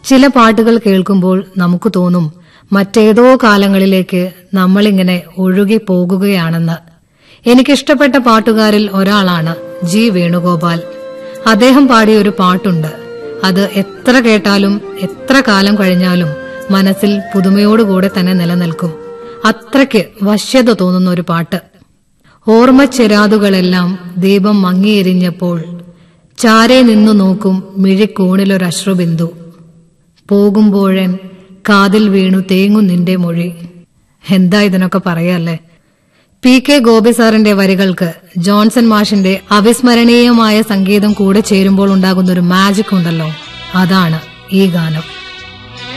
ചില പാട്ടുകൾ കേൾക്കുമ്പോൾ നമുക്ക് തോന്നും മറ്റേതോ കാലങ്ങളിലേക്ക് നമ്മളിങ്ങനെ ഒഴുകി പോകുകയാണെന്ന് എനിക്കിഷ്ടപ്പെട്ട പാട്ടുകാരിൽ ഒരാളാണ് ജി വേണുഗോപാൽ അദ്ദേഹം പാടിയ ഒരു പാട്ടുണ്ട് അത് എത്ര കേട്ടാലും എത്ര കാലം കഴിഞ്ഞാലും മനസ്സിൽ പുതുമയോടുകൂടെ തന്നെ നിലനിൽക്കും അത്രയ്ക്ക് വശ്യത തോന്നുന്ന ഒരു പാട്ട് ഓർമ്മച്ചെരാതുകളെല്ലാം ദീപം മങ്ങിയെരിഞ്ഞപ്പോൾ ചാരെ നിന്നു നോക്കും മിഴിക്കൂണിലൊരശ്രുബിന്ദു പോകുമ്പോഴൻ കാതിൽ വീണു തേങ്ങു നിന്റെ മൊഴി എന്താ ഇതിനൊക്കെ പറയല്ലേ പി കെ ഗോപി സാറിന്റെ വരികൾക്ക് ജോൺസൺ മാഷിന്റെ അവിസ്മരണീയമായ സംഗീതം കൂടെ ചേരുമ്പോൾ ഉണ്ടാകുന്ന ഒരു മാജിക് ഉണ്ടല്ലോ അതാണ് ഈ ഗാനം